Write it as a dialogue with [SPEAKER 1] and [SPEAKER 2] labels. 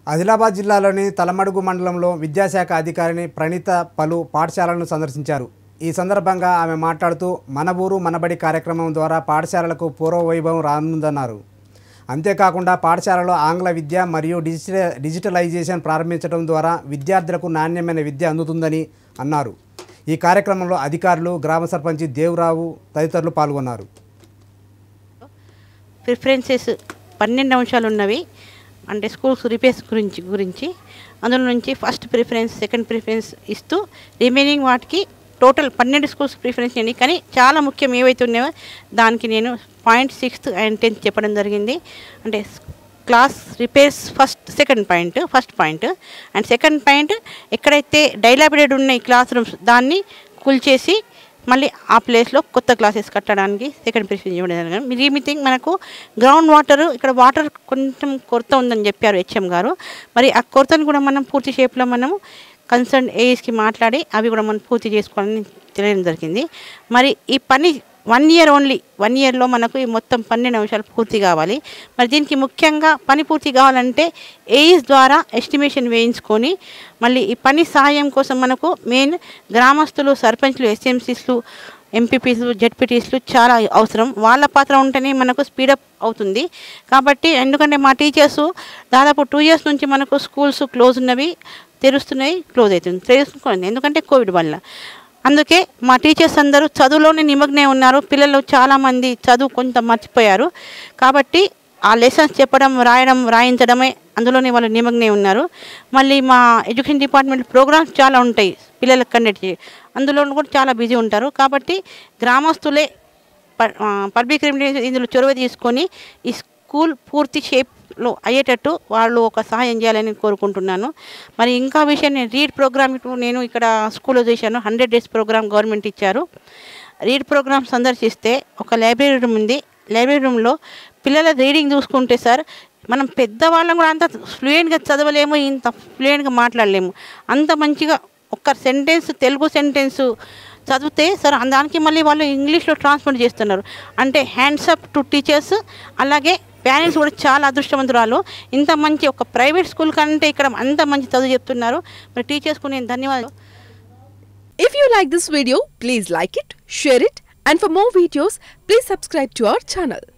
[SPEAKER 1] ఆదిలాబాద్ జిల్లాలోని తలమడుగు మండలంలో విద్యాశాఖ అధికారిని ప్రణీత పలు పాఠశాలలను సందర్శించారు ఈ సందర్భంగా ఆమె మాట్లాడుతూ మన ఊరు మనబడి కార్యక్రమం ద్వారా పాఠశాలలకు పూర్వ వైభవం రానుందన్నారు అంతేకాకుండా పాఠశాలలో ఆంగ్ల విద్య మరియు డిజిటల్ డిజిటలైజేషన్ ప్రారంభించడం ద్వారా విద్యార్థులకు నాణ్యమైన విద్య అందుతుందని అన్నారు ఈ కార్యక్రమంలో అధికారులు గ్రామ సర్పంచి దేవరావు తదితరులు పాల్గొన్నారు
[SPEAKER 2] ప్రిఫరెన్సెస్ పన్నెండు అంశాలు ఉన్నవి అంటే స్కూల్స్ రిపేర్స్ గురించి గురించి అందులో నుంచి ఫస్ట్ ప్రిఫరెన్స్ సెకండ్ ప్రిఫరెన్స్ ఇస్తూ రిమైనింగ్ వాటికి టోటల్ పన్నెండు స్కూల్స్ ప్రిఫరెన్స్ ఇవ్వండి కానీ చాలా ముఖ్యం ఏవైతే ఉన్నాయో దానికి నేను పాయింట్ సిక్స్త్ అండ్ టెన్త్ చెప్పడం జరిగింది అంటే class repairs first second point first point and second point ఎక్కడైతే డైలాబిడెడ్ ఉన్నాయి క్లాస్ రూమ్స్ దాన్ని కూల్చేసి మళ్ళీ ఆ ప్లేస్లో కొత్త క్లాసెస్ కట్టడానికి సెకండ్ ప్రిఫరెన్స్ ఇవ్వడం జరిగింది రీమితింగ్ మనకు గ్రౌండ్ వాటర్ ఇక్కడ వాటర్ కొంచెం కొరత ఉందని చెప్పారు హెచ్ఎం గారు మరి ఆ కొరతను కూడా మనం పూర్తి షేప్లో మనము కన్సర్న్ ఏఎస్కి మాట్లాడి అవి కూడా మనం పూర్తి చేసుకోవాలని తెలియడం జరిగింది మరి ఈ పని వన్ ఇయర్ ఓన్లీ వన్ ఇయర్లో మనకు ఈ మొత్తం పన్నెండు అంశాలు పూర్తి కావాలి మరి దీనికి ముఖ్యంగా పని పూర్తి కావాలంటే ఏఈస్ ద్వారా ఎస్టిమేషన్ వేయించుకొని మళ్ళీ ఈ పని సహాయం కోసం మనకు మెయిన్ గ్రామస్తులు సర్పంచ్లు ఎస్ఎంసీస్లు ఎంపీపీలు జెడ్పీటీస్లు చాలా అవసరం వాళ్ళ పాత్ర ఉంటేనే మనకు స్పీడప్ అవుతుంది కాబట్టి ఎందుకంటే మా టీచర్స్ దాదాపు టూ ఇయర్స్ నుంచి మనకు స్కూల్స్ క్లోజ్ ఉన్నవి తెరుస్తున్నాయి క్లోజ్ అవుతుంది తెరుస్తుంది ఎందుకంటే కోవిడ్ వల్ల అందుకే మా టీచర్స్ అందరూ చదువులోనే నిమగ్నై ఉన్నారు పిల్లలు చాలామంది చదువు కొంత మర్చిపోయారు కాబట్టి ఆ లెసన్స్ చెప్పడం రాయడం రాయించడమే అందులోనే వాళ్ళు నిమగ్నై ఉన్నారు మళ్ళీ మా ఎడ్యుకేషన్ డిపార్ట్మెంట్ ప్రోగ్రామ్స్ చాలా ఉంటాయి పిల్లలకు కండక్ట్ చేయి అందులో కూడా చాలా బిజీ ఉంటారు కాబట్టి గ్రామస్తులే పబ్లిక్ రెమ్యూనరేషన్ ఇందులో చొరవ తీసుకొని ఈ స్కూల్ పూర్తి షేప్లో అయ్యేటట్టు వాళ్ళు ఒక సహాయం చేయాలని కోరుకుంటున్నాను మరి ఇంకా విషయం నేను రీడ్ ప్రోగ్రామ్ నేను ఇక్కడ స్కూల్లో చేశాను హండ్రెడ్ డేస్ ప్రోగ్రామ్ గవర్నమెంట్ ఇచ్చారు రీడ్ ప్రోగ్రామ్ సందర్శిస్తే ఒక లైబ్రరీ రూమ్ ఉంది లైబ్రరీ రూమ్లో పిల్లల రీడింగ్ చూసుకుంటే సార్ మనం పెద్దవాళ్ళం కూడా అంత ఫ్లూయెంట్గా చదవలేము ఇంత ఫ్లూయెంట్గా మాట్లాడలేము అంత మంచిగా ఒక్క సెంటెన్స్ తెలుగు సెంటెన్స్ చదివితే సార్ దానికి మళ్ళీ వాళ్ళు ఇంగ్లీష్లో ట్రాన్స్లేట్ చేస్తున్నారు అంటే హ్యాండ్స్ అప్ టు టీచర్స్ అలాగే పేరెంట్స్ కూడా చాలా అదృష్టవంతురాలు ఇంత మంచి ఒక ప్రైవేట్ స్కూల్ కంటే ఇక్కడ అంత మంచి చదువు చెప్తున్నారు మరి టీచర్స్కు నేను ధన్యవాదాలు
[SPEAKER 3] If you like this video, please like it, share it, and for more videos, please subscribe to our channel.